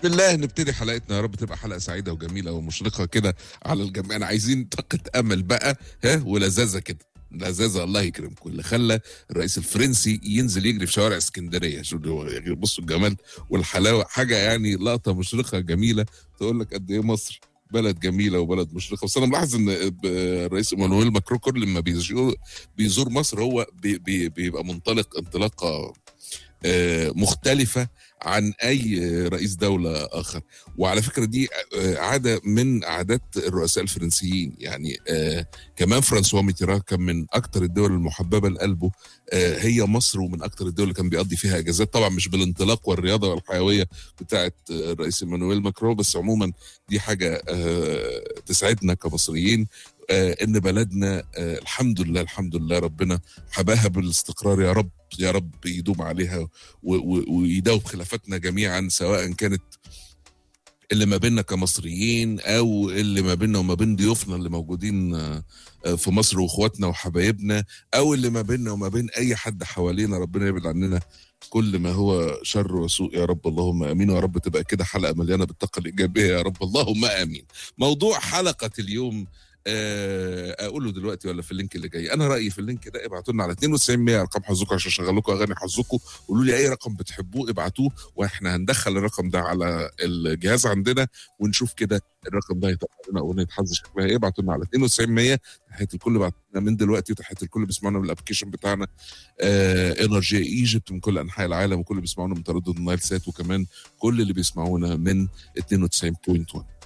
بسم الله نبتدي حلقتنا يا رب تبقى حلقه سعيده وجميله ومشرقه كده على الجميع انا عايزين طاقه امل بقى ها ولذاذه كده لذاذه الله يكرمكم اللي خلى الرئيس الفرنسي ينزل يجري في شوارع اسكندريه شو هو بصوا الجمال والحلاوه حاجه يعني لقطه مشرقه جميله تقول لك قد ايه مصر بلد جميله وبلد مشرقه بس انا ملاحظ ان الرئيس ايمانويل ماكرون كل ما بيزور, بيزور مصر هو بي بي بيبقى منطلق انطلاقه مختلفه عن اي رئيس دوله اخر وعلى فكره دي عاده من عادات الرؤساء الفرنسيين يعني كمان فرانسوا ميتيران كان من اكثر الدول المحببه لقلبه هي مصر ومن اكثر الدول اللي كان بيقضي فيها اجازات طبعا مش بالانطلاق والرياضه والحيويه بتاعه الرئيس ايمانويل ماكرون بس عموما دي حاجه تسعدنا كمصريين ان بلدنا الحمد لله الحمد لله ربنا حباها بالاستقرار يا رب يا رب يدوم عليها ويداوم خلافاتنا جميعا سواء كانت اللي ما بيننا كمصريين او اللي ما بيننا وما بين ضيوفنا اللي موجودين في مصر واخواتنا وحبايبنا او اللي ما بيننا وما بين اي حد حوالينا ربنا يبعد عننا كل ما هو شر وسوء يا رب اللهم امين ويا رب تبقى كده حلقه مليانه بالطاقه الايجابيه يا رب اللهم امين موضوع حلقه اليوم اقوله دلوقتي ولا في اللينك اللي جاي انا رايي في اللينك ده ابعتوا لنا على 92 100 ارقام حظكم عشان اشغل لكم اغاني حظكم قولوا لي اي رقم بتحبوه ابعتوه واحنا هندخل الرقم ده على الجهاز عندنا ونشوف كده الرقم ده هيطلع لنا اغنيه حظ شكلها ايه ابعتوا لنا على 92 100 تحيه الكل بعتنا من دلوقتي وتحيه الكل بيسمعونا من الابلكيشن بتاعنا انرجي ايجيبت من كل انحاء العالم وكل اللي بيسمعونا من تردد النايل سات وكمان كل اللي بيسمعونا من 92.1